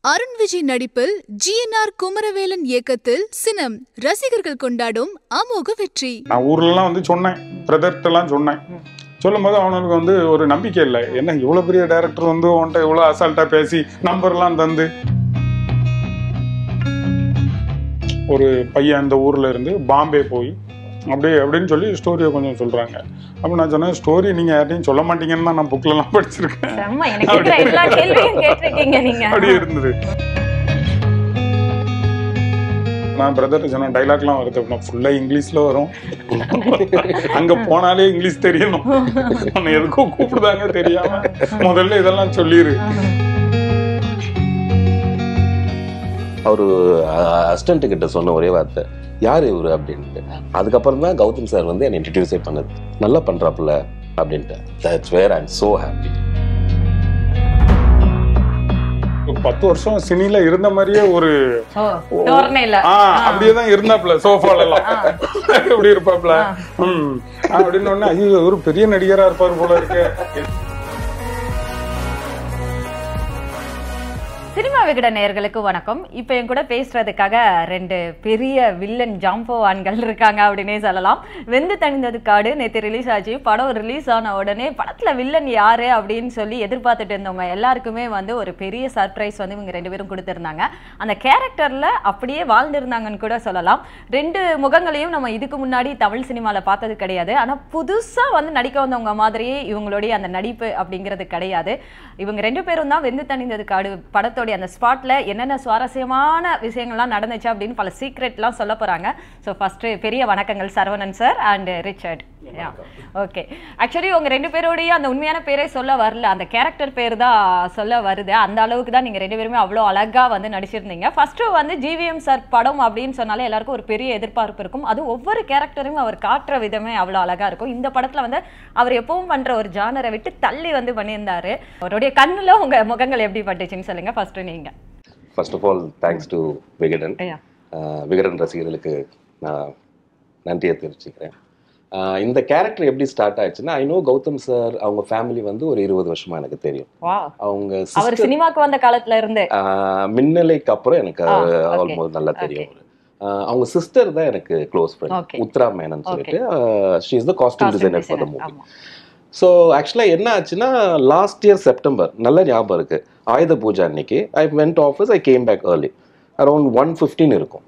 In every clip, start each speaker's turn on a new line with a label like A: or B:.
A: அருண் விஜய் நடிப்பில் ஜிஎன்ஆர் குமரவேலன் இயக்கத்தில் சினம் ரசிகர்கள் கொண்டாடும் அமோக வெற்றி
B: நான் ஊர்லலாம் வந்து சொன்னேன் பிரதர்ட்டெல்லாம் சொன்னேன் சொல்லும்போது அவனுக்கு வந்து ஒரு நம்பிக்கை இல்லை என்ன இவ்வளோ பெரிய டைரக்டர் வந்து உன்கிட்ட இவ்வளோ அசால்ட்டாக பேசி நம்பர்லாம் தந்து ஒரு பையன் அந்த ஊரில் இருந்து பாம்பே போய் அப்படியே அப்படின்னு சொல்லி ஸ்டோரியை கொஞ்சம் சொல்கிறாங்க அப்போ நான் சொன்னேன் ஸ்டோரி நீங்கள் யார்ட்டையும் சொல்ல மாட்டீங்கன்னு தான் நான் புக்கிலலாம் படிச்சிருக்கேன்
C: செம்ம எனக்கு இருக்கிற எல்லா கேள்வியும் கேட்டிருக்கீங்க நீங்க
B: அப்படியே இருந்தது நான் பிரதர் சொன்ன டைலாக்லாம் வருது அப்படின்னா ஃபுல்லாக இங்கிலீஷில் வரும் அங்கே போனாலே இங்கிலீஷ் தெரியணும் உன்னை எதுக்கோ கூப்பிடுதாங்க தெரியாம முதல்ல இதெல்லாம் சொல்லிடு
D: அவரு அசிஸ்டன்ட் கிட்ட சொன்ன ஒரே வார்த்தை யார் இவரு அப்படின்ட்டு அதுக்கப்புறம் தான் கௌதம் சார் வந்து என்னை இன்ட்ரடியூஸே பண்ணது நல்லா பண்றாப்புல அப்படின்ட்டு that's where I'm so happy
B: ஒரு பத்து வருஷம் சினில இருந்த மாதிரியே ஒரு
C: ஓ தோரணையில
B: ஆ அப்படியே தான் இருந்தாப்ல சோஃபால எல்லாம் எப்படி இருப்பாப்ல ம் அப்படின்னு உடனே ஐயோ ஒரு பெரிய நடிகரா இருப்பாரு போல இருக்கு
C: சினிமா விகட நேயர்களுக்கு வணக்கம் இப்போ என் கூட பேசுறதுக்காக ரெண்டு பெரிய வில்லன் ஜாம்பவான்கள் இருக்காங்க அப்படின்னே சொல்லலாம் வெந்து தணிந்தது காடு நேற்று ரிலீஸ் ஆச்சு படம் ரிலீஸ் ஆன உடனே படத்துல வில்லன் யாரு அப்படின்னு சொல்லி எதிர்பார்த்துட்டு இருந்தவங்க எல்லாருக்குமே வந்து ஒரு பெரிய சர்ப்ரைஸ் வந்து இவங்க ரெண்டு பேரும் கொடுத்துருந்தாங்க அந்த கேரக்டர்ல அப்படியே வாழ்ந்திருந்தாங்கன்னு கூட சொல்லலாம் ரெண்டு முகங்களையும் நம்ம இதுக்கு முன்னாடி தமிழ் சினிமால பார்த்தது கிடையாது ஆனா புதுசா வந்து நடிக்க வந்தவங்க மாதிரியே இவங்களுடைய அந்த நடிப்பு அப்படிங்கிறது கிடையாது இவங்க ரெண்டு பேரும் தான் வெந்து தணிந்தது காடு படத்தோடைய அந்த ஸ்பாட்ல என்னென்ன சுவாரஸ்யமான விஷயங்கள்லாம் நடந்துச்சு அப்படின்னு பல சீக்ரெட்லாம் சொல்ல போறாங்க ஸோ ஃபர்ஸ்ட் பெரிய வணக்கங்கள் Saravanan sir and Richard okay actually உங்க ரெண்டு பேரோடைய அந்த உண்மையான பேரே சொல்ல வரல அந்த கேரக்டர் பேர் தான் சொல்ல வருது அந்த அளவுக்கு தான் நீங்க ரெண்டு பேருமே அவ்வளோ அழகா வந்து நடிச்சிருந்தீங்க ஃபர்ஸ்ட் வந்து ஜிவிஎம் சார் படம் அப்படின்னு சொன்னாலே எல்லாருக்கும் ஒரு பெரிய எதிர்பார்ப்பு இருக்கும் அது ஒவ்வொரு கேரக்டரும் அவர் காட்டுற விதமே அவ்வளோ அழகா இருக்கும் இந்த படத்துல வந்து அவர் எப்பவும் பண்ற ஒரு ஜானரை விட்டு தள்ளி வந்து பண்ணியிருந்தாரு அவருடைய கண்ணுல உங்க முகங்கள் எப்படி பட்டுச்சுன்னு சொல்லுங்க ஃபர்ஸ்ட் நீங்க
D: first of all thanks to Vikatan
C: ஐயா
D: ஆஹ் விகடன் ரசிகர்களுக்கு நான் நன்றியை தெரிவிச்சுக்கிறேன் ஆஹ் இந்த கேரக்டர் எப்படி ஸ்டார்ட் ஆச்சுன்னா ஐ நோ கௌதம் சார் அவங்க ஃபேமிலி வந்து ஒரு இருபது வருஷமா எனக்கு தெரியும்
C: வா
D: அவங்க
C: அவர்
D: sister-
C: சினிமாக்கு வந்த காலத்துல இருந்து
D: ஆஹ் மின்னலைக்கு அப்புறம் எனக்கு
C: ஆ, okay.
D: ஆல்மோஸ்ட் நல்லா தெரியும் அவரு. ஆஹ் அவங்க சிஸ்டர் தான் எனக்கு close friend
C: Okay.
D: Uthra Menon சொல்லிட்டு she is the costume
C: Costume
D: designer for the
C: designer,
D: movie
C: ஆமா.
D: ஸோ ஆக்சுவலாக என்ன ஆச்சுன்னா லாஸ்ட் இயர் செப்டம்பர் நல்ல ஞாபகம் இருக்கு ஆயுத பூஜை அன்னைக்கு I went office I came back early around one fifteen இருக்கும்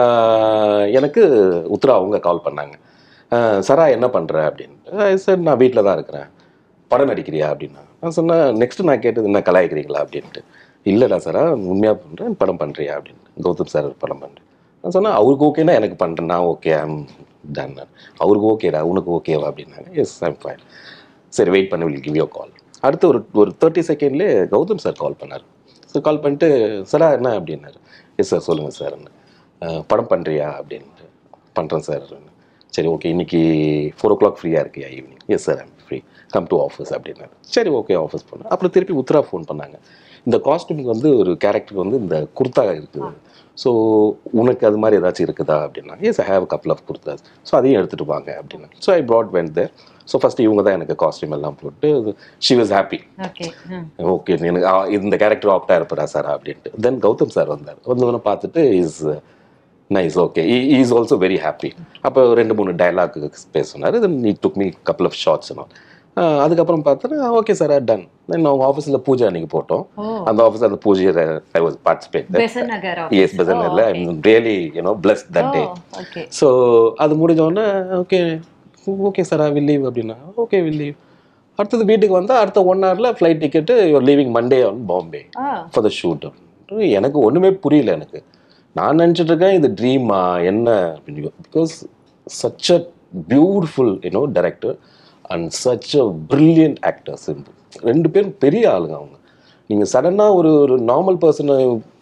D: ஆஹ் எனக்கு உத்ரா அவங்க கால் பண்ணாங்க ஆஹ் சரா என்ன பண்ணுற அப்படின்ட்டு சார் நான் வீட்டில் தான் இருக்கிறேன் படம் நடிக்கிறியா அப்படின்னா நான் சொன்னேன் நெக்ஸ்ட் நான் கேட்டது என்ன கலாய்க்கிறீங்களா அப்படின்ட்டு இல்லைடா சாரா உண்மையாக பண்ணுறேன் படம் பண்ணுறியா அப்படின்னு கௌதம் சார் படம் பண்ணுறேன் நான் சொன்னேன் அவருக்கு ஓகேனா எனக்கு பண்ணுறேன் நான் ஓகே ஐம் டன் அவருக்கு ஓகேடா உனக்கு ஓகேவா அப்படின்னாங்க எஸ் ஐம் ஃபைன் சரி வெயிட் பண்ணி வில் கிவ் யூ கால் அடுத்து ஒரு ஒரு தேர்ட்டி செகண்ட்லேயே கௌதம் சார் கால் பண்ணார் ஸோ கால் பண்ணிட்டு சாரா என்ன அப்படின்னாரு எஸ் சார் சொல்லுங்கள் சார் படம் பண்ணுறியா அப்படின்ட்டு பண்ணுறேன் சார் சரி ஓகே இன்னைக்கு ஃபோர் ஓ கிளாக் ஃப்ரீயாக இருக்கியா evening yes sir I'm free come to office அப்படின்னாரு சரி ஓகே ஆஃபீஸ் போனேன் அப்புறம் திருப்பி உத்ரா ஃபோன் பண்ணாங்க இந்த காஸ்டியூமுக்கு வந்து ஒரு கேரக்டர் வந்து இந்த குர்தா இருக்குது ஸோ உனக்கு அது மாதிரி ஏதாச்சும் இருக்குதா அப்படின்னா yes I have couple of kurtas so அதையும் எடுத்துகிட்டு வாங்க அப்படின்னா so I brought went there so first இவங்க தான் எனக்கு காஸ்டியூம் எல்லாம் போட்டு she was happy
C: okay hmm.
D: Okay எனக்கு ஆ, இந்த கேரக்டர் ஆப்டா இருப்பா சார் அப்படின்ட்டு தென் கௌதம் சார் வந்தார் வந்தவனை பார்த்துட்டு is nice okay is also very happy அப்போ ரெண்டு மூணு டைலாக் பேசினார் தென் நீ took me couple of shots அதுக்கப்புறம் பார்த்தா ஓகே சார் டன் தென் அவங்க ஆஃபீஸில் பூஜை அன்னைக்கு போட்டோம்
C: ஓ
D: அந்த ஆஃபீஸ் அந்த பூஜையை I was participate
C: Besant Nagar
D: yes பெசன்ல I am really you know bless that day
C: okay
D: so அது முடிஞ்ச உடனே okay okay sir I will leave அப்படின்னா ஓகே வில் லீவ் அடுத்தது வீட்டுக்கு வந்தால் அடுத்த ஒன் ஹவரில் flight ticket you're leaving Monday on Bombay
C: ah
D: for the shoot எனக்கு ஒன்றுமே புரியல எனக்கு நான் நினச்சிட்டு இருக்கேன் இது ட்ரீமா என்ன அப்படின்னு because such a beautiful you know director and such a brilliant actor Simbu ரெண்டு பேரும் பெரிய ஆளுங்க அவங்க நீங்கள் சடனாக ஒரு ஒரு நார்மல் பர்சனை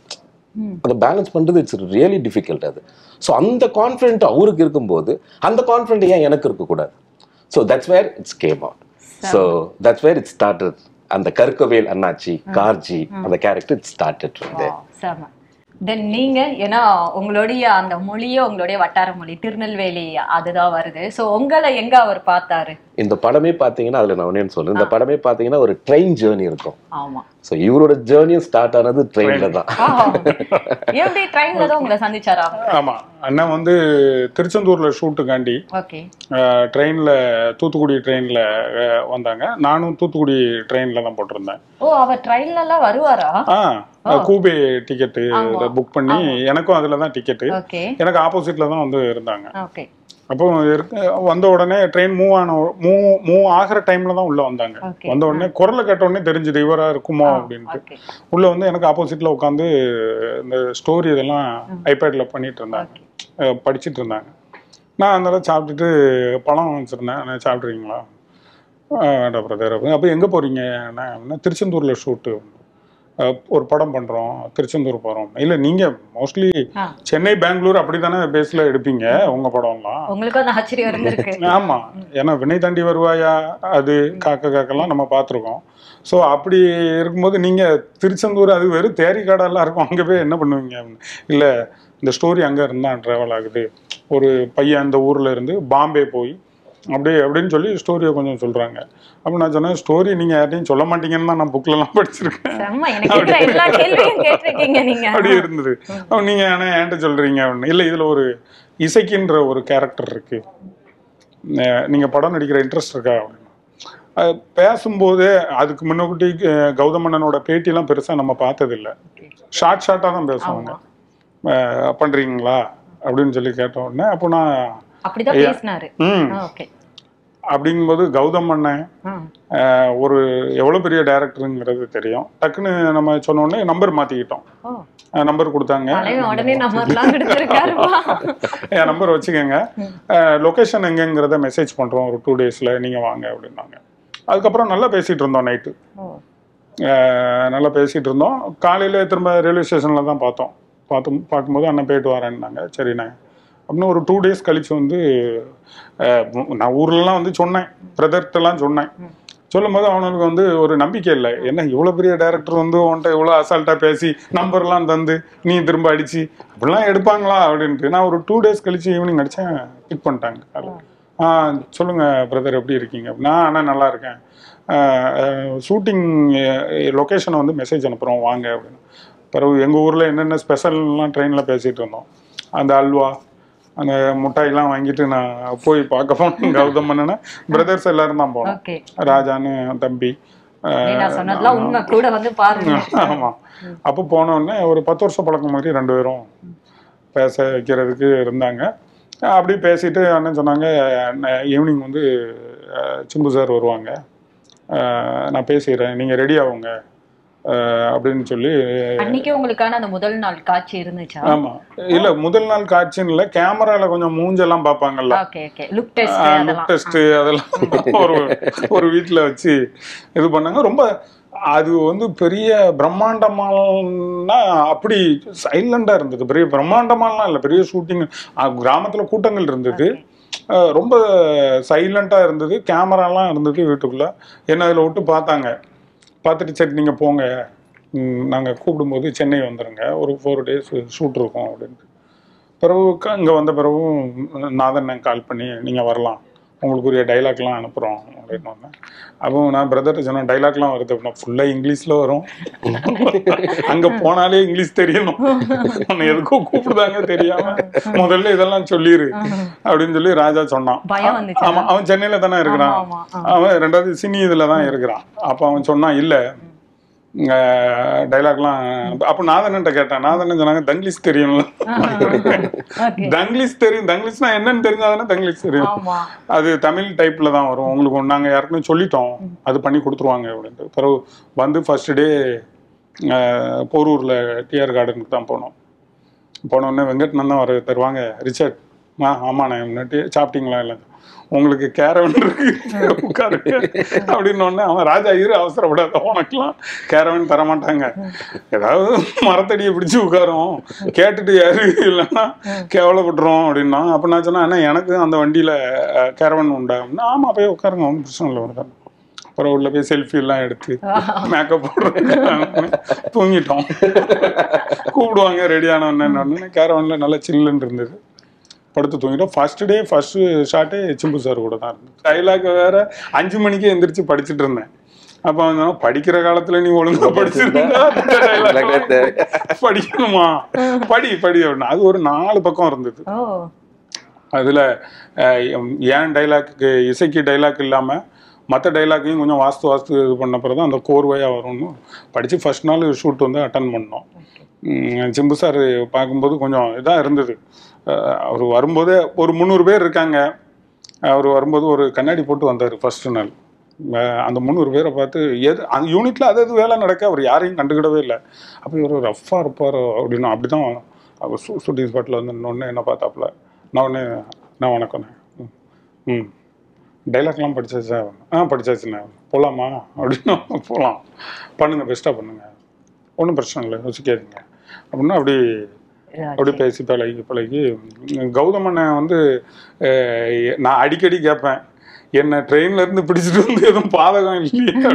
D: அதை பேலன்ஸ் பண்ணுறது இட்ஸ் ரியலி டிஃபிகல்ட் அது ஸோ அந்த கான்ஃபிடென்ட் அவருக்கு இருக்கும்போது அந்த கான்ஃபிடென்ட் ஏன் எனக்கு இருக்கக்கூடாது so that's where it's came out so that's where it started அந்த கருக்கவேல் அண்ணாச்சி கார்ஜி அந்த கேரக்டர் இட் ஸ்டார்டட்
C: Wow, செம தென் நீங்க ஏன்னா உங்களுடைய அந்த மொழியே உங்களுடைய வட்டார மொழி திருநெல்வேலி அதுதான் வருது சோ உங்களை எங்க அவர் பார்த்தாரு
D: இந்த படமே பார்த்தீங்கன்னா அதில் நான் ஒன்னே சொல்றேன் இந்த படமே பார்த்தீங்கன்னா ஒரு ட்ரெயின் ஜேர்னி இருக்கும்
C: ஆமா
D: ஸோ இவரோட ஜேர்னியும் ஸ்டார்ட் ஆனது ட்ரெயினில் தான்
C: ஆ. எப்படி ட்ரெயின்ல தான் உங்களை சந்திச்சாரா
B: ஆமா அண்ணன் வந்து திருச்செந்தூர்ல ஷூட்டுக்காண்டி
C: ஓகே
B: ட்ரெயினில் தூத்துக்குடி ட்ரெயினில் வந்தாங்க நானும் தூத்துக்குடி ட்ரெயினில் தான் போட்டிருந்தேன்
C: ஓ அவர் ட்ரெயின்ல எல்லாம் வருவாரா
B: ஆ கூபே டிக்கெட்டு
C: ஆமா.
B: புக் பண்ணி எனக்கும் அதில் தான் டிக்கெட்டு
C: ஓகே
B: எனக்கு ஆப்போசிட்டில் தான் வந்து இருந்தாங்க
C: ஓகே
B: அப்போ இருக்கு வந்த உடனே ட்ரெயின் மூவ் ஆன மூவ் மூவ் ஆகிற டைம்ல தான் உள்ள வந்தாங்க
C: Okay.
B: வந்த உடனே குரலை கேட்ட உடனே தெரிஞ்சது இவரா இருக்குமோ அப்படின்ட்டு
C: ஓகே
B: உள்ள வந்து எனக்கு ஆப்போசிட்ல உட்காந்து இந்த ஸ்டோரி இதெல்லாம் ஐபேட்ல பண்ணிட்டு இருந்தாங்க அஹ் படிச்சிட்டு இருந்தாங்க நான் அதனால சாப்பிட்டுட்டு பழம் வச்சிருந்தேன் நான் சாப்பிட்றீங்களா வேண்டாம் பிரதர் அப்போ எங்கே போறீங்க நான் அப்படின்னா, திருச்செந்தூர்ல ஷூட்டு ஒரு படம் பண்றோம் திருச்செந்தூர் போறோம் இல்ல நீங்க மோஸ்ட்லி
C: ஆ.
B: சென்னை பெங்களூர் அப்படித்தானே பேஸ்ல எடுப்பீங்க உங்க படம்லாம்
C: உங்களுக்கும் அந்த ஆச்சரியம் இருந்திருக்கு
B: ஆமா ஏன்னா வினை தாண்டி வருவாயா அது காக்க காக்கெல்லாம் நம்ம பார்த்துருக்கோம் ஸோ அப்படி இருக்கும்போது நீங்க திருச்செந்தூர் அது வெறும் தேரி காடெல்லாம் இருக்கும் அங்கே போய் என்ன பண்ணுவீங்க அப்படின்னு. இல்ல இந்த ஸ்டோரி அங்க இருந்தா ட்ராவல் ஆகுது ஒரு பையன் அந்த ஊர்ல இருந்து பாம்பே போய் அப்படியே அப்படின்னு சொல்லி ஸ்டோரியை கொஞ்சம் சொல்றாங்க அப்போ நான் சொன்னேன் ஸ்டோரி நீங்க யார்ட்டையும் சொல்ல மாட்டீங்கன்னு தான் நான் bookல எல்லாம் படிச்சிருக்கேன்
C: செம்ம எனக்கு இருக்கிற எல்லா கேள்வியும் கேட்டிருக்கீங்க நீங்க
B: அப்படி இருந்தது அப்ப நீங்க ஆனா என்கிட்ட சொல்றீங்க அப்படின்னு இல்ல இதுல ஒரு இசைக்குன்ற ஒரு கேரக்டர் இருக்கு அஹ் நீங்க படம் நடிக்கிற இன்ட்ரெஸ்ட் இருக்கா அப்படின்னு அது பேசும்போதே அதுக்கு முன்னக்கூட்டி அஹ் கௌதமண்ணனோட பேட்டிலாம் பெருசா நம்ம பார்த்ததில்ல ஷார்ட் ஷார்ட்டாக தான் பேசுவாங்க அஹ் பண்றீங்களா அப்படின்னு சொல்லி கேட்ட உடனே அப்போ நான்
C: அப்படிதான் பேசினாரு
B: ம்
C: ஓகே
B: அப்படிங்கும்போது கௌதம் அண்ணன் அஹ் ஒரு எவ்வளோ பெரிய டேரக்டருங்கிறது தெரியும் டக்குன்னு நம்ம சொன்ன உடனே நம்பர் மாற்றிக்கிட்டோம்
C: ஓ
B: நம்பர் கொடுத்தாங்க
C: தலைவன் உடனே நம்பர்லாம் எடுத்திருக்காருப்பா
B: என் நம்பர் வச்சுக்கோங்க லொக்கேஷன் எங்கங்கிறத மெசேஜ் பண்ணுறோம் ஒரு டூ டேஸில் நீங்கள் வாங்க அப்படின்னாங்க அதுக்கப்புறம் நல்லா பேசிகிட்டு இருந்தோம் நைட்டு
C: ஓ
B: நல்லா பேசிகிட்டு இருந்தோம் காலையில் திரும்ப ரயில்வே ஸ்டேஷனில் தான் பார்த்தோம் பார்த்து பார்க்கும்போது அண்ணன் போயிட்டு வரேன்னாங்க சரிண்ணே அப்படின்னு ஒரு டூ டேஸ் கழிச்சு வந்து அஹ், நான் ஊர்லலாம் வந்து சொன்னேன் பிரதர்ட்டெல்லாம் சொன்னேன் சொல்லும்போது அவனுக்கு வந்து ஒரு நம்பிக்கை இல்லை என்ன இவ்வளோ பெரிய டேரக்டர் வந்து உன்கிட்ட இவ்வளோ அசால்ட்டாக பேசி நம்பர்லாம் தந்து நீ திரும்ப அடிச்சு அப்படிலாம் எடுப்பாங்களா அப்படின்ட்டு நான் ஒரு டூ டேஸ் கழிச்சு ஈவினிங் அடித்தேன் பிக் பண்ணிட்டாங்க காலைல. ஆ சொல்லுங்க பிரதர் எப்படி இருக்கீங்க நான் ஆனால் நல்லா இருக்கேன் ஷூட்டிங் லொக்கேஷனை வந்து மெசேஜ் அனுப்புகிறோம் வாங்க அப்படின்னு பிறகு எங்கள் ஊரில் என்னென்ன ஸ்பெஷல்லாம் ட்ரெயினில் பேசிகிட்டு இருந்தோம் அந்த அல்வா அந்த முட்டாயெல்லாம் வாங்கிட்டு நான் போய் பார்க்க போனேன் கௌதம் பண்ணேன்னா பிரதர்ஸ் எல்லாரும் தான் போனோம்
C: ஓகே
B: ராஜான்னு தம்பி
C: நான் சொன்னதெல்லாம் உண்மை கூட வந்து பாருங்க
B: ஆமா அப்போ போன உடனே ஒரு பத்து வருஷம் பழக்கம் மாதிரி ரெண்டு பேரும் பேச வைக்கிறதுக்கு இருந்தாங்க அப்படி பேசிட்டு அண்ணன் சொன்னாங்க ஈவினிங் வந்து அஹ், சிம்பு சார் வருவாங்க அஹ், நான் பேசிடுறேன் நீங்கள் ரெடி ஆகுங்க அஹ், அப்படின்னு சொல்லி
C: அன்னைக்கு உங்களுக்கான அந்த முதல் நாள் காட்சி இருந்துச்சா
B: ஆமா இல்ல முதல் நாள் காட்சின்னு இல்ல கேமரால கொஞ்சம் மூஞ்செல்லாம் பார்ப்பாங்கல்ல
C: okay okay look test
B: look
C: அதெல்லாம்
B: டெஸ்ட் அதெல்லாம் ஒரு ஒரு வீட்ல வச்சு இது பண்ணாங்க ரொம்ப அது வந்து பெரிய பிரம்மாண்டமானா அப்படி சைலண்டா இருந்தது பெரிய பிரம்மாண்டமாலாம் இல்லை பெரிய ஷூட்டிங் கிராமத்துல கூட்டங்கள் இருந்தது அஹ் ரொம்ப சைலண்டா இருந்தது கேமராலாம் இருந்தது வீட்டுக்குள்ள என்ன அதில் விட்டு பார்த்தாங்க பார்த்துட்டு சரி நீங்க போங்க ம், நாங்க கூப்பிடும்போது சென்னை வந்துருங்க ஒரு ஃபோர் டேஸ் ஷூட் இருக்கும் அப்படின்ட்டு பிறகு இங்கே வந்த பிறகும் நாதன் கால் பண்ணி நீங்கள் வரலாம் உங்களுக்குரிய டைலாக்லாம் அனுப்புகிறோம் அப்படின்னு வந்தேன் அப்போ நான் பிரதர்கிட்ட சொன்னேன் டைலாக்லாம் வருது அப்படின்னா ஃபுல்லாக இங்கிலீஷில் வரும் அங்கே போனாலே இங்கிலீஷ் தெரியணும் உன்னை எதுக்கோ கூப்பிடுதாங்க தெரியாம முதல்ல இதெல்லாம் சொல்லிடு அப்படின்னு சொல்லி ராஜா சொன்னான்
C: பயம் வந்துச்சா
B: ஆமா அவன் சென்னையில தானே இருக்கிறான்
C: ஆமா ஆமா
B: அவன் ரெண்டாவது சினி இதுல தான் இருக்கிறான் அப்ப அவன் சொன்னான் இல்ல டைலாக்லாம் அப்ப நாதன்ட்ட கேட்டேன் நாதன் சொன்னாங்க தங்கிலீஷ் தெரியும்ல
C: ஓகே
B: தங்கிலீஷ் தெரியும் தங்கிலீஷ்னா என்னன்னு தெரிஞ்சாதானே தங்கிலீஷ் தெரியும்
C: ஆமா
B: அது தமிழ் டைப்ல தான் வரும் உங்களுக்கு ஒண்ணு நாங்க யாருக்குமே சொல்லிட்டோம் அது பண்ணி கொடுத்துருவாங்க அப்படின்ட்டு பிறகு வந்து ஃபர்ஸ்ட் டே போரூர்ல டிஆர் கார்டனுக்கு தான் போனோம் போன உடனே வெங்கட்னன் தான் வர தருவாங்க ரிச்சர்ட் ஆ ஆமாண்ணே முன்னாடி சாப்பிட்டீங்களா இல்லை உங்களுக்கு கேரவன் இருக்கு உட்காருங்க அப்படின்னு உடனே அவன் ராஜா இரு அவசரப்படாத உனக்கெல்லாம் கேரவன் தர மாட்டாங்க ஏதாவது மரத்தடியை பிடிச்சு உட்காரும் கேட்டுட்டு யாரு இல்லைன்னா கேவலப்பட்டுரும் அப்படின்னா அப்ப நான் சொன்னேன் அண்ணா எனக்கு அந்த வண்டியில கேரவன் உண்டா அப்படின்னா, ஆமா போய் உட்காருங்க ஒன்றும் பிரச்சனை இல்லை வருதான் அப்புறம் உள்ள போய் செல்ஃபி எல்லாம் எடுத்து மேக்கப் போடுறோம் தூங்கிட்டோம் கூப்பிடுவாங்க ரெடி ஆனவொடனே கேரவனில் நல்லா சில்லுன்னு இருந்தது படுத்து தூங்கிட்டோம் ஃபர்ஸ்ட் டே ஃபர்ஸ்ட் ஷாட்டே சிம்பு சார் கூட தான் இருந்தது டைலாக் வேற அஞ்சு மணிக்கே எந்திரிச்சு படிச்சுட்டு இருந்தேன் அப்போ வந்து படிக்கிற காலத்துல நீ ஒழுங்கா படிச்சிருந்தா இந்த dialogue
D: எனக்கு தேவை.
B: படிக்கணுமா படி படி அப்படின்னா அது ஒரு நாலு பக்கம் இருந்தது
C: ஓ
B: அதில் ஏன் டைலாக்கு இசைக்கு டைலாக் இல்லாமல் மற்ற டைலாக்கையும் கொஞ்சம் வாஸ்து வாஸ்து இது பண்ண பிறகு தான் அந்த கோர்வையாக வரும்னு படித்து ஃபர்ஸ்ட் நாள் ஷூட் வந்து அட்டன் பண்ணோம் உம், சிம்பு சார் பார்க்கும்போது கொஞ்சம் இதாக இருந்தது அவர் வரும்போதே ஒரு முந்நூறு பேர் இருக்காங்க அவர் வரும்போது ஒரு கண்ணாடி போட்டு வந்தார் ஃபர்ஸ்ட் நாள் அஹ் அந்த முந்நூறு பேரை பார்த்து எது அந்த யூனிட்டில் அது அது வேலை நடக்க அவர் யாரையும் கண்டுக்கிடவே இல்லை அப்போ இவர் ரஃப்பாக இருப்பார் அப்படின்னு அப்படி தான் அவர் ஷூ ஷூட்டிங் ஸ்பாட்டில் வந்து இன்னொன்று என்ன பார்த்தாப்புல நான் ஒன்று நான் வணக்கண்ணே ம். ம் டைலாக்லாம் படிச்சாச்சா ஆ படிச்சாச்சுண்ணே போகலாமா அப்படின்னு போகலாம் பண்ணுங்க பெஸ்ட்டாக பண்ணுங்க ஒன்றும் பிரச்சனை இல்லை யோசிக்காதீங்க அப்படின்னா அப்படி அப்படி பேசி பழகி பழகி உம், கௌதமனை வந்து அஹ், நான் அடிக்கடி கேட்பேன் என்ன ட்ரெயின்ல இருந்து பிடிச்சிட்டு வந்து எதுவும் பாதகம் இல்லையா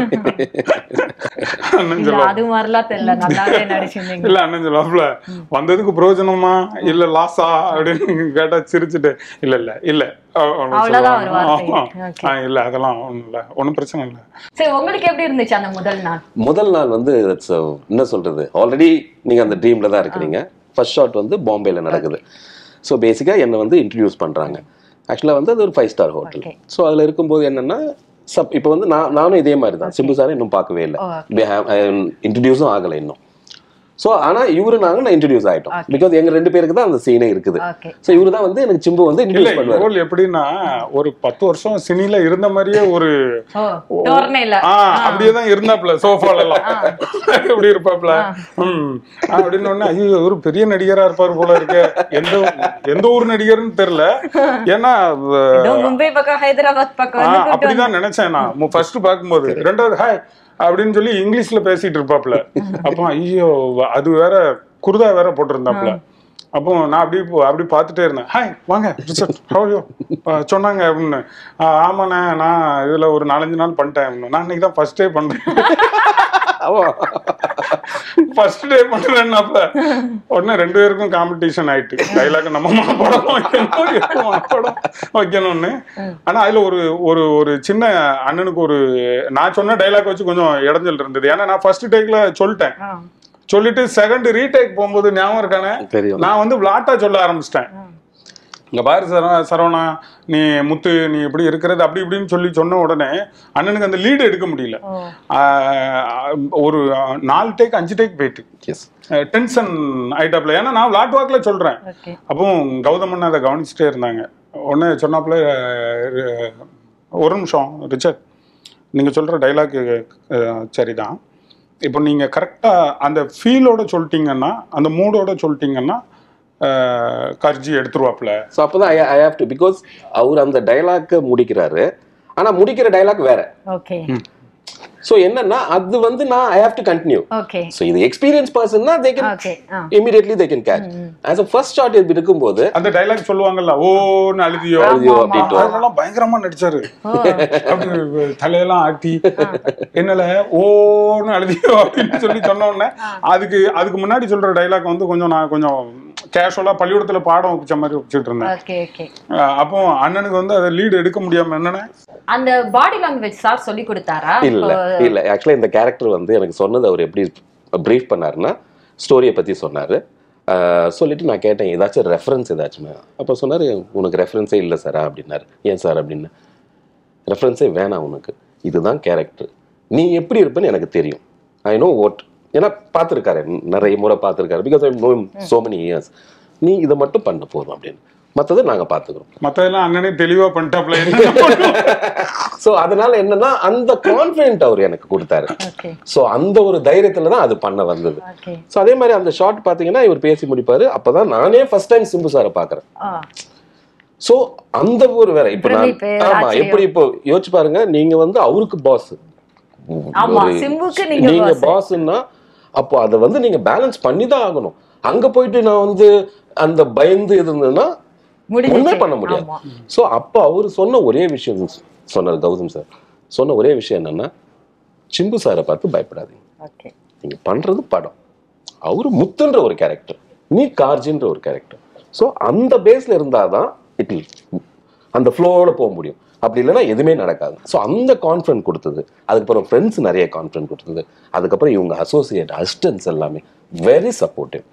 B: அண்ணன்
C: இல்ல
B: சொல்லுவாங்க
C: அது மாதிரிலாம் தெரியல நல்லாவே நடிச்சிருந்தீங்க
B: இல்ல அண்ணன் சொல்லுவாப்ல வந்ததுக்கு பிரயோஜனமா இல்ல லாஸா அப்படின்னு கேட்டா சிரிச்சுட்டு இல்ல இல்ல இல்ல அ- அப்படின்னு
C: அவ்வளவுதான் ஒரு
B: சொல்லுவாங்க.
C: வார்த்தை.
B: ஆமா.
C: Okay.
B: ஆ, இல்ல அதெல்லாம் ஒண்ணும் இல்ல ஒண்ணும் பிரச்சனை இல்ல
C: சரி உங்களுக்கு எப்படி இருந்துச்சு அந்த முதல் நாள்
D: முதல் நாள் வந்து it's a- என்ன சொல்றது ஆல்ரெடி நீங்க அந்த ட்ரீம்ல தான் இருக்கிறீங்க ஃபர்ஸ்ட் ஷாட் வந்து பாம்பேல நடக்குது ஸோ பேசிக்கா என்னை வந்து இன்ட்ரடியூஸ் பண்றாங்க ஆக்சுவலாக வந்து அது ஒரு five star hotel
C: Okay.
D: So அதில் இருக்கும்போது என்னன்னா சப் இப்போ வந்து நான் நானும் இதே மாதிரி தான் சிம்பு சாரை இன்னும் பார்க்கவே இல்லை
C: Oh,
D: இன்ட்ரடியூஸும் ஆகலை இன்னும் ஸோ ஆனால் இவரு நாங்கள் நான் இன்ட்ரடியூஸ் ஆகிட்டோம்
C: Okay.
D: பிகாஸ் எங்க ரெண்டு பேருக்கு தான் அந்த சீனே இருக்குது
C: ஓகே
D: ஸோ இவரு தான் வந்து எனக்கு சிம்பு வந்து
B: இல்ல
D: இன்ட்ரடியூஸ் பண்ணுவார்
B: ரோல் எப்படின்னா ஒரு பத்து வருஷம் சினில இருந்த மாதிரியே ஒரு
C: ஓ டோர்னேல
B: ஆ அப்படியே தான் இருந்தாப்ல சோஃபால எல்லாம் எப்படி இருப்பாப்ல ம் அப்படின்னு உடனே ஐயோ ஒரு பெரிய நடிகரா இருப்பாரு போல இருக்கு எந்த எந்த ஊர் நடிகர்னு தெரியல ஏன்னா அஹ்,
C: ஏதோ மும்பை பக்கம் ஹைதராபாத் பக்கம்
B: ஆ,
C: வந்து கூப்பிட்டு
B: அப்படிதான் நினைச்சேன் நான் ஃபர்ஸ்ட் பார்க்கும்போது ரெண்டாவது ஹாய் அப்படின்னு சொல்லி இங்கிலீஷ்ல பேசிட்டு இருப்பாப்ல அப்போ ஐயோ அது வேற குருதா வேற போட்டிருந்தாப்ல அப்போ நான் அப்படி போ- அப்படி பார்த்துட்டே இருந்தேன் ஹாய் வாங்க ரிச்சர்ட் ஹோயோ சொன்னாங்க அப்படின்னு "ஆ, ஆமாண்ணே நான் இதுல ஒரு நாலஞ்சு நாள் பண்ணிட்டேன் அப்படின்னு. நான் இன்னைக்கு தான் ஃபர்ஸ்ட் டே பண்றேன் ஃபர்ஸ்ட் டே பண்றேன்னாப்ல உடனே ரெண்டு பேருக்கும் காம்படிஷன் ஆயிட்டு டைலாக் நம்ம மனப்படம் வைக்கணும் இவன் மனப்படம் வைக்கணும்னு ஆனா அதுல ஒரு ஒரு ஒரு சின்ன அண்ணனுக்கு ஒரு நான் சொன்ன டைலாக் வச்சு கொஞ்சம் இடைஞ்சல் இருந்தது ஏன்னா நான் ஃபர்ஸ்ட் டேக்ல சொல்லிட்டேன்
C: ஆ.
B: சொல்லிட்டு செகண்ட் ரீடேக் போகும்போது ஞாபகம் இருக்கானே
D: தெரியும்
B: நான் வந்து விளாட்டா சொல்ல ஆரம்பிச்சிட்டேன் இங்க பாரு சர சரவணா நீ முத்து நீ இப்படி இருக்கிறது அப்படி இப்படின்னு சொல்லி சொன்ன உடனே அண்ணனுக்கு அந்த லீடு எடுக்க முடியல
C: ஓ
B: ஆஹ் ஒரு நாலு டேக் அஞ்சு டேக் போயிட்டு
D: எஸ்
B: டென்ஷன் ஆயிட்டாப்ல ஏன்னா நான் விளாட் வாக்கில் சொல்றேன்
C: ஓகே
B: அப்போ கௌதமன் அதை கவனிச்சுட்டே இருந்தாங்க உடனே சொன்னாப்புல அஹ், ஒரு நிமிஷம் ரிச்சர்ட் நீங்கள் சொல்கிற டைலாக் சரிதான் இப்போ நீங்கள் கரெக்டாக அந்த ஃபீலோட சொல்லிட்டீங்கன்னா அந்த மூடோட சொல்லிட்டீங்கன்னா அஹ், கர்ஜி எடுத்துருவாப்புல
D: ஸோ அப்போ தான் ஐ ஹேவ் டு பிகாஸ் அவர் அந்த டைலாக்கை முடிக்கிறாரு ஆனா முடிக்கிற டைலாக் வேற
C: ஓகே
D: ஸோ என்னன்னா அது வந்து நான் I have to continue
C: okay
D: so இது எக்ஸ்பீரியன்ஸ் பர்சன்னா they can
C: okay ah
D: immediately they can catch as a first shot இது இருக்கும்போது
B: அந்த டைலாக் சொல்லுவாங்கல்ல ஓன்னு அழுதியோ
D: அழுதியோ அப்படின்ட்டு
B: அதெல்லாம் பயங்கரமா நடிச்சாரு
C: ஓ
B: அப்படி தலையெல்லாம் ஆட்டி என்னல ஓன்னு அழுதியோ அப்படின்னு சொல்லி சொன்ன உடனே அதுக்கு அதுக்கு முன்னாடி சொல்ற டைலாக் வந்து கொஞ்சம் நான் கொஞ்சம் கேஷுவலா பள்ளிக்கூடத்துல பாடம் வச்ச மாதிரி வச்சுட்டு இருந்தேன்
C: ஓகே ஓகே
B: அஹ் அப்போ அண்ணனுக்கு வந்து அதை லீடு எடுக்க முடியாம என்னன்னா
C: அந்த பாடி லாங்குவேஜ் சார் சொல்லி கொடுத்தாரா
D: இல்ல இல்ல ஆக்சுவலா இந்த கேரக்டர் வந்து எனக்கு சொன்னது அவர் எப்படி ப்ரீஃப் பண்ணாருன்னா ஸ்டோரியை பத்தி சொன்னாரு ஆஹ் சொல்லிட்டு நான் கேட்டேன் ஏதாச்சும் ரெஃபரன்ஸ் ஏதாச்சும் அப்போ சொன்னாரு உனக்கு ரெஃபரன்ஸே இல்லை சார் அப்படின்னாரு ஏன் சார் அப்படின்னு ரெஃபரன்ஸே வேணாம் உனக்கு இதுதான் கேரக்டர் நீ எப்படி இருப்பேன்னு எனக்கு தெரியும் ஐ நோ வாட் ஏன்னா பார்த்துருக்காரு நிறைய முறை பார்த்துருக்காரு because I know so many years நீ இதை மட்டும் பண்ண போதும் அப்படின்னு மற்றதை நாங்கள் பார்த்துக்குறோம்
B: மத்ததெல்லாம் அண்ணனே தெளிவா பண்ணிட்டாப்ல என்ன பண்ணுவோம்?
D: ஸோ அதனால என்னன்னா அந்த கான்ஃபிடென்ட் அவர் எனக்கு கொடுத்தாரு
C: ஓகே
D: ஸோ அந்த ஒரு தைரியத்துல தான் அது பண்ண வந்தது
C: ஓகே
D: ஸோ அதே மாதிரி அந்த ஷார்ட் பார்த்தீங்கன்னா இவர் பேசி முடிப்பாரு அப்பதான் நானே ஃபர்ஸ்ட் டைம் சிம்பு சாரை பார்க்குறேன்
C: ஆ
D: ஸோ அந்த ஒரு வேற இப்போ நான்
C: பிரமிப்பு,
D: ஆமா
C: ஆச்சரியம்.
D: எப்படி இப்போ யோசிச்சு பாருங்க நீங்க வந்து அவருக்கு பாஸ்
C: ஆமா சிம்புக்கு நீங்க
D: நீங்க
C: boss.
D: பாஸ்ன்னா அப்போ அதை வந்து நீங்க பேலன்ஸ் பண்ணி தான் ஆகணும் அங்க போயிட்டு நான் வந்து அந்த பயந்து இருந்ததுன்னா ஒண்ணுமே
C: முடிஞ்சிச்சு
D: பண்ண முடியாது
C: ஆமா
D: ஸோ அப்போ அவர் சொன்ன ஒரே விஷயம் சொன்னார் கௌதம் சார் சொன்ன ஒரே விஷயம் என்னன்னா சிம்பு சாரை பார்த்து பயப்படாதீங்க
C: ஓகே
D: நீங்க பண்றது படம் அவரு முத்துன்ற ஒரு கேரக்டர் நீ கார்ஜின்ற ஒரு கேரக்டர் ஸோ அந்த பேஸ்ல இருந்தாதான் இட் அந்த ஃப்ளோவோட போக முடியும் அப்படி இல்லைன்னா எதுவுமே நடக்காது ஸோ அந்த கான்ஃபிடன்ட் கொடுத்தது அதுக்கப்புறம் ஃப்ரெண்ட்ஸ் நிறைய கான்ஃபிடன்ட் கொடுத்தது அதுக்கப்புறம் இவங்க அசோசியேட் அசிஸ்டன்ஸ் எல்லாமே வெரி சப்போர்ட்டிவ்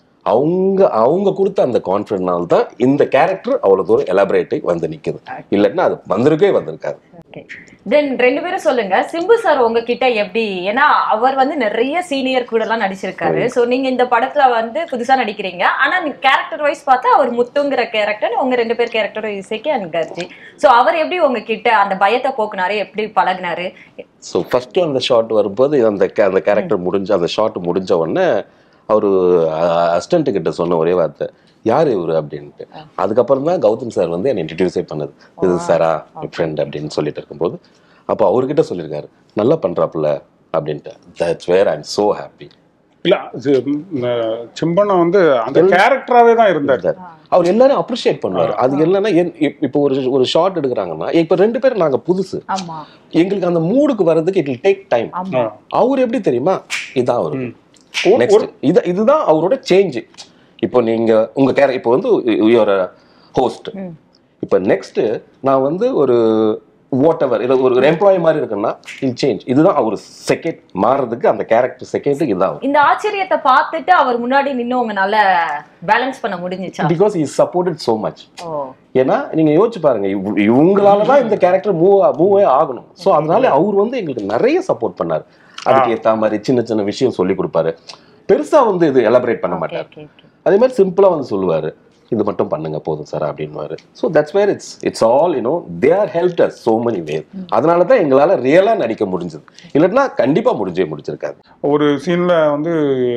D: அவங்க அவங்க கொடுத்த அந்த கான்ஃபிடன்ட்னால தான் இந்த கேரக்டர் அவ்வளோ தூரம் எலாபரேட்டி வந்து நிற்குது இல்லைன்னா அது வந்திருக்கே வந்திருக்காது
C: ஓகே தென் ரெண்டு பேரும் சொல்லுங்க சிம்பு சார் உங்ககிட்ட எப்படி ஏன்னா அவர் வந்து நிறைய சீனியர் கூட எல்லாம் நடிச்சிருக்காரு சோ நீங்க இந்த படத்துல வந்து புதுசா நடிக்கிறீங்க ஆனா நீங்க கேரக்டர் வைஸ் பார்த்தா அவர் முத்துங்கிற கேரக்டர் உங்க ரெண்டு பேர் கேரக்டர் இசைக்கு அண்ட் கர்ஜி சோ அவர் எப்படி உங்ககிட்ட அந்த பயத்தை போக்குனாரு எப்படி பழகுனாரு
D: ஸோ ஃபஸ்ட்டு அந்த ஷாட் வரும்போது அந்த ca- அந்த கேரக்டர் முடிஞ்ச அந்த ஷாட் முடிஞ்ச உடனே அவர் அசிஸ்டன்ட் கிட்ட சொன்ன ஒரே வார்த்தை யார் இவர் அப்படின்ட்டு அதுக்கப்புறம் தான் கௌதம் சார் வந்து என்னை இன்ட்ரடியூஸே பண்ணது இது சாரா ஃப்ரெண்ட் அப்படின்னு சொல்லிட்டு இருக்கும்போது அப்போ அவர்கிட்ட சொல்லியிருக்காரு நல்லா பண்றாப்புல அப்படின்ட்டு that's where I am so happy
B: இல்ல இது, ம், சிம்பண்ணா வந்து அந்த கேரக்டராவே தான் இருந்தார்
D: அவர் எல்லாரும் அப்ரிஷியேட் பண்ணுவார் அது என்னன்னா என்- இப்- இப்போ ஒரு ஒரு ஷாட் எடுக்கிறாங்கன்னா இப்போ ரெண்டு பேரும் நாங்க புதுசு
C: ஆமா
D: எங்களுக்கு அந்த மூடுக்கு வர்றதுக்கு இட் வில் டேக் டைம்
C: ஆமா
D: அவர் எப்படி தெரியுமா இதான் அவரு
B: ஒரு-
D: நெக்ஸ்ட் இது இதுதான் அவரோட சேஞ்ச் இப்போ நீங்க உங்க கேர இப்போ வந்து ஒரு ஹோஸ்ட் இப்போ நெக்ஸ்ட் நான் வந்து ஒரு வாட் எவர் இல்லை ஒரு ஒரு எம்ப்ளாயி மாதிரி இருக்குன்னா இது சேஞ்ச் இதுதான் அவர் செகண்ட் மாறுறதுக்கு அந்த கேரக்டர் செகண்டுக்கு இதுதான் அவர்
C: இந்த ஆச்சரியத்தை பார்த்துட்டு அவர் முன்னாடி நின்னு உங்களால பேலன்ஸ் பண்ண முடிஞ்சுச்சா
D: because is supported so much
C: ஓ
D: ஏன்னா நீங்க யோசிச்சு பாருங்க இவ்- இவங்களால தான் இந்த கேரக்டர் மூவ் மூவே ஆகணும் ஸோ அதனால அவர் வந்து எங்களுக்கு நிறைய சப்போர்ட் பண்ணாரு அதுக்கு ஏத்த மாதிரி சின்ன சின்ன விஷயம் சொல்லி கொடுப்பாரு பெருசா வந்து இது எலபரேட் பண்ண
C: ஓகே
D: மாட்டார்
C: ஓகே ஓகே
D: அதே மாதிரி சிம்பிளா வந்து சொல்லுவாரு இது மட்டும் பண்ணுங்க போதும் சார் அப்படின்னுவாரு so that's where it's it's all you know they are help us so many where அதனால தான் எங்களால ரியலா நடிக்க முடிஞ்சது இல்லைன்னா கண்டிப்பா முடிஞ்சே முடிச்சிருக்காது
B: ஒரு சீன்ல வந்து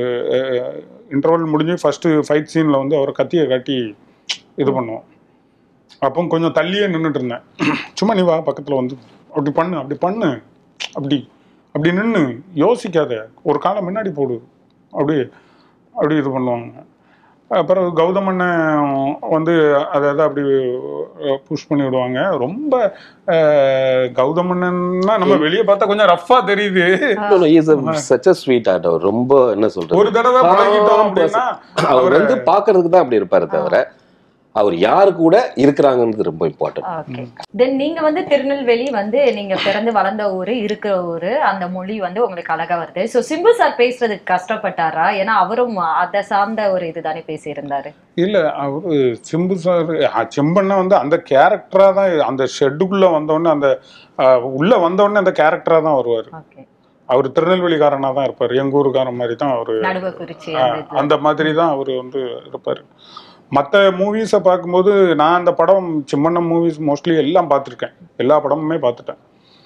B: இன்டர்வல் முடிஞ்சு ஃபர்ஸ்ட் ஃபைட் சீன்ல வந்து அவரை கத்தியை காட்டி இது பண்ணுவோம் அப்போ கொஞ்சம் தள்ளியே நின்றுட்டு இருந்தேன் சும்மா நீ வா பக்கத்துல வந்து அப்படி பண்ணு அப்படி பண்ணு அப்படி அப்படி நின்று யோசிக்காத ஒரு காலம் முன்னாடி போடு அப்படி அப்படி இது பண்ணுவாங்க அப்புறம் கௌதம் அண்ணன் வந்து அதை அதை அப்படி புஷ் பண்ணி விடுவாங்க ரொம்ப அஹ், கௌதம் அண்ணன்னா நம்ம வெளியே பார்த்தா கொஞ்சம் ரஃப்பா தெரியுது
D: சச் அ ஸ்வீட் ஆர்ட் அவர் ரொம்ப என்ன சொல்றது
B: ஒரு தடவை பழகிட்டோம் அப்படின்னா
D: அவர் வந்து பாக்குறதுக்கு தான் அப்படி இருப்பாரு தவிர அவர் யாரு கூட இருக்கிறாங்கன்றது ரொம்ப இம்பார்ட்டன்ட்
C: ஓகே தென் நீங்க வந்து திருநெல்வேலி வந்து நீங்க பிறந்து வளர்ந்த ஊரு இருக்கிற ஊரு அந்த மொழி வந்து உங்களுக்கு அழகா வருது சோ சிம்பு சார் பேசுறதுக்கு கஷ்டப்பட்டாரா ஏன்னா அவரும் அதை சார்ந்த ஒரு இதுதானே பேசியிருந்தாரு
B: இல்ல அவரு சிம்பு சார் செம்பண்ணா வந்து அந்த கேரக்டரா தான் அந்த ஷெட்டுக்குள்ள வந்தோடனே அந்த அஹ், உள்ள வந்தோடனே அந்த கேரக்டரா தான் வருவார்
C: ஓகே
B: அவர் திருநெல்வேலிக்காரனா தான் இருப்பார் எங்க ஊருக்காரன் மாதிரி தான் அவரு
C: நடுவ குறிச்சி
B: ஆ,
C: அந்த இதுல.
B: அந்த மாதிரி தான் அவர் வந்து இருப்பார் மற்ற மூவிஸை பார்க்கும்போது நான் அந்த படம் சிம்மண்ணம் மூவிஸ் மோஸ்ட்லி எல்லாம் பார்த்துருக்கேன் எல்லா படமுமே பார்த்துட்டேன்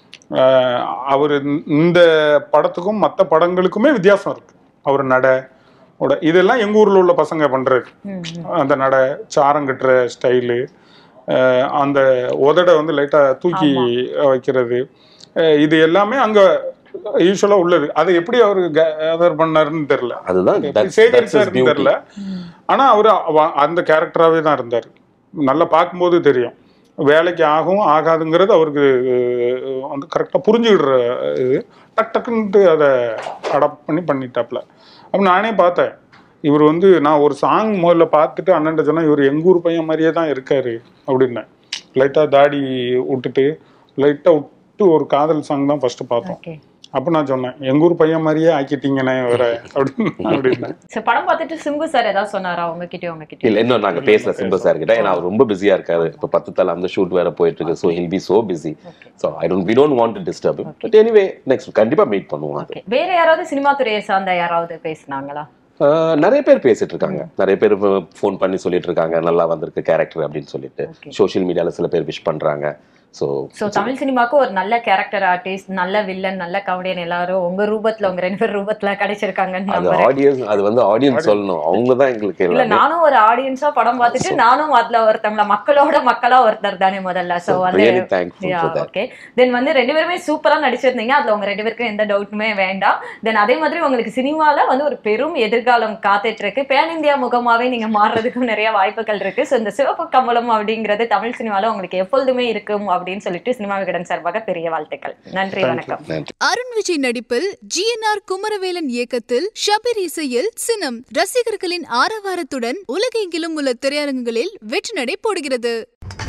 B: அவர் இந்த படத்துக்கும் மற்ற படங்களுக்குமே வித்தியாசம் இருக்கு அவர் நடை உட இதெல்லாம் எங்கள் ஊரில் உள்ள பசங்க பண்ணுறது
C: ம், ம்.
B: அந்த நடை சாரம் கட்டுற ஸ்டைலு அந்த உதடை வந்து லைட்டாக தூக்கி வைக்கிறது அஹ் இது எல்லாமே அங்கே யூஸ்வலாக உள்ளது அதை எப்படி அவர் கேதர் பண்ணாருன்னு தெரில
D: அதுதான்
B: எப்படி
D: that's- that's his
B: சேகரிச்சாருன்னு
D: beauty.
B: தெரியல ஆனா அவரு அவ- அந்த கேரக்டராகவே தான் இருந்தார் நல்லா பார்க்கும்போது தெரியும் வேலைக்கு ஆகும் ஆகாதுங்கிறது அவருக்கு அஹ், வந்து கரெக்டாக புரிஞ்சுக்கிடுற இது டக் டக்குன்ட்டு அதை அடாப்ட் பண்ணி பண்ணிட்டாப்ல அப்போ நானே பார்த்தேன் இவர் வந்து நான் ஒரு சாங் முதல்ல பார்த்துட்டு அண்ணன்ட்ட சொன்னேன் இவர் எங்க ஊர் பையன் மாதிரியே தான் இருக்காரு அப்படின்னேன் லைட்டாக தாடி விட்டுட்டு லைட்டாக விட்டு ஒரு காதல் சாங் தான் ஃபர்ஸ்ட் பார்த்தோம்
C: ஓகே
B: அப்போ நான் சொன்னேன் எங்க ஊர் பையன் மாதிரியே ஆக்கிட்டீங்கண்ணே வேற அப்படின்னு அப்படின்னேன்
C: சோ படம் பார்த்துட்டு சிம்பு சார் ஏதாவது சொன்னாரா உங்ககிட்டயும் உங்ககிட்ட
D: இல்ல இன்னும் நாங்க பேசல சிம்பு சார் கிட்ட ஏன்னா அவர் ரொம்ப பிஸியா இருக்காரு இப்ப பத்து தலை அந்த ஷூட் வேற போயிட்டு இருக்கு so he'll be so busy so I don't we don't want to disturb but anyway next கண்டிப்பா மீட் பண்ணுவோம் அது
C: ஓகே வேற யாராவது சினிமா துறையை சார்ந்த யாராவது பேசுனாங்களா
D: ஆஹ் நிறைய பேர் பேசிட்டு இருக்காங்க நிறைய பேர் ஃபோன் பண்ணி சொல்லிட்டு இருக்காங்க நல்லா வந்திருக்கு கேரக்டர் அப்படின்னு சொல்லிட்டு
C: Okay.
D: சோஷியல் மீடியால சில பேர் விஷ் பண்றாங்க ஸோ
C: சோ தமிழ் சினிமாக்கு ஒரு நல்ல கேரக்டர் ஆர்டிஸ்ட் நல்ல வில்லன் நல்ல கமெடியன் எல்லாரும் உங்க ரூபத்துல உங்க ரெண்டு பேர் ரூபத்துல கிடைச்சிருக்காங்கன்னு
D: அது
C: நம்புறேன்
D: ஆடியன்ஸ் அது வந்து ஆடியன்ஸ் சொல்லணும் அவங்க தான் எங்களுக்கு
C: இல்ல
D: எல்லாமே
C: நானும் ஒரு ஆடியன்ஸா படம் பார்த்துட்டு நானும் அதுல ஒருத்தவங்கள மக்களோட மக்களா ஒருத்தர் தானே முதல்ல சோ வந்து
D: really thankful for that
C: okay then வந்து ரெண்டு பேருமே சூப்பரா நடிச்சிருந்தீங்க அதுல உங்க ரெண்டு பேருக்கும் எந்த டவுட்டுமே வேண்டாம் தென் அதே மாதிரி உங்களுக்கு சினிமால வந்து ஒரு பெரும் எதிர்காலம் காத்துட்டு இருக்கு பேன் இந்தியா முகமாவே நீங்க மாறுறதுக்கும் நிறைய வாய்ப்புகள் இருக்கு சோ இந்த சிவப்பு கமலம் அப்படிங்கிறது தமிழ் சினிமால உங்களுக்கு எப்பொழுதுமே இருக்கும் அப்படின்னு சொல்லிட்டு சினிமா விகடன் சார்பாக பெரிய வாழ்த்துக்கள் நன்றி வணக்கம்
D: நன்றி
A: அருண் விஜய் நடிப்பில் ஜிஎன்ஆர் குமரவேலன் இயக்கத்தில் ஷபீர் இசையில் சினம் ரசிகர்களின் ஆரவாரத்துடன் உலகெங்கிலும் உள்ள திரையரங்குகளில் வெற்றி நடை போடுகிறது